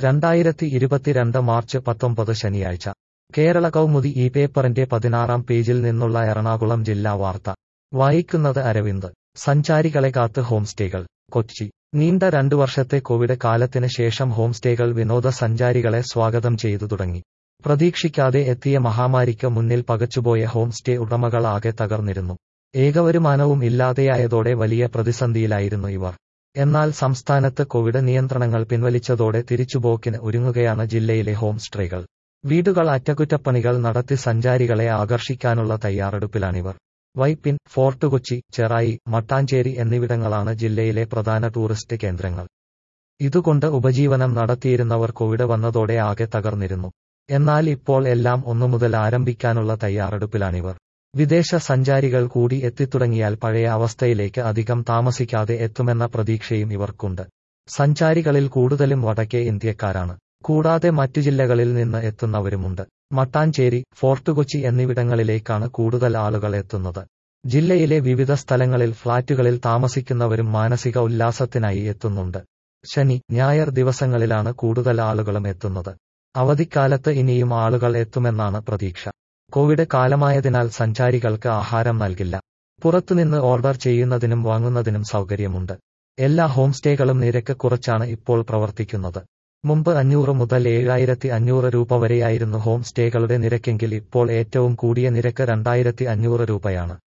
രണ്ടായിരത്തി ഇരുപത്തിരണ്ട് മാർച്ച് പത്തൊമ്പത് ശനിയാഴ്ച കേരള കൗമുദി ഈ പേപ്പറിന്റെ പതിനാറാം പേജിൽ നിന്നുള്ള എറണാകുളം ജില്ലാ വാർത്ത വായിക്കുന്നത് അരവിന്ദ് സഞ്ചാരികളെ കാത്ത് ഹോംസ്റ്റേകൾ കൊച്ചി നീണ്ട രണ്ടു വർഷത്തെ കോവിഡ് കാലത്തിന് ശേഷം ഹോംസ്റ്റേകൾ വിനോദസഞ്ചാരികളെ സ്വാഗതം ചെയ്തു തുടങ്ങി പ്രതീക്ഷിക്കാതെ എത്തിയ മഹാമാരിക്ക് മുന്നിൽ പകച്ചുപോയ ഹോംസ്റ്റേ ഉടമകൾ ആകെ തകർന്നിരുന്നു ഏകവരുമാനവും ഇല്ലാതെയായതോടെ വലിയ പ്രതിസന്ധിയിലായിരുന്നു ഇവർ എന്നാൽ സംസ്ഥാനത്ത് കോവിഡ് നിയന്ത്രണങ്ങൾ പിൻവലിച്ചതോടെ തിരിച്ചുപോക്കിന് ഒരുങ്ങുകയാണ് ജില്ലയിലെ ഹോം സ്റ്റേകൾ വീടുകൾ അറ്റകുറ്റപ്പണികൾ നടത്തി സഞ്ചാരികളെ ആകർഷിക്കാനുള്ള തയ്യാറെടുപ്പിലാണിവർ വൈപ്പിൻ ഫോർട്ട് കൊച്ചി ചെറായി മട്ടാഞ്ചേരി എന്നിവിടങ്ങളാണ് ജില്ലയിലെ പ്രധാന ടൂറിസ്റ്റ് കേന്ദ്രങ്ങൾ ഇതുകൊണ്ട് ഉപജീവനം നടത്തിയിരുന്നവർ കോവിഡ് വന്നതോടെ ആകെ തകർന്നിരുന്നു എന്നാൽ ഇപ്പോൾ എല്ലാം ഒന്നു മുതൽ ആരംഭിക്കാനുള്ള തയ്യാറെടുപ്പിലാണിവർ വിദേശ സഞ്ചാരികൾ കൂടി എത്തിത്തുടങ്ങിയാൽ പഴയ അവസ്ഥയിലേക്ക് അധികം താമസിക്കാതെ എത്തുമെന്ന പ്രതീക്ഷയും ഇവർക്കുണ്ട് സഞ്ചാരികളിൽ കൂടുതലും വടക്കേ ഇന്ത്യക്കാരാണ് കൂടാതെ മറ്റു ജില്ലകളിൽ നിന്ന് എത്തുന്നവരുമുണ്ട് മട്ടാഞ്ചേരി ഫോർട്ട് കൊച്ചി എന്നിവിടങ്ങളിലേക്കാണ് കൂടുതൽ ആളുകൾ എത്തുന്നത് ജില്ലയിലെ വിവിധ സ്ഥലങ്ങളിൽ ഫ്ളാറ്റുകളിൽ താമസിക്കുന്നവരും മാനസിക ഉല്ലാസത്തിനായി എത്തുന്നുണ്ട് ശനി ഞായർ ദിവസങ്ങളിലാണ് കൂടുതൽ ആളുകളും എത്തുന്നത് അവധിക്കാലത്ത് ഇനിയും ആളുകൾ എത്തുമെന്നാണ് പ്രതീക്ഷ കോവിഡ് കാലമായതിനാൽ സഞ്ചാരികൾക്ക് ആഹാരം നൽകില്ല പുറത്തുനിന്ന് ഓർഡർ ചെയ്യുന്നതിനും വാങ്ങുന്നതിനും സൗകര്യമുണ്ട് എല്ലാ ഹോംസ്റ്റേകളും നിരക്ക് കുറച്ചാണ് ഇപ്പോൾ പ്രവർത്തിക്കുന്നത് മുമ്പ് അഞ്ഞൂറ് മുതൽ ഏഴായിരത്തി അഞ്ഞൂറ് രൂപ വരെയായിരുന്നു ഹോം സ്റ്റേകളുടെ നിരക്കെങ്കിൽ ഇപ്പോൾ ഏറ്റവും കൂടിയ നിരക്ക് രണ്ടായിരത്തി അഞ്ഞൂറ് രൂപയാണ്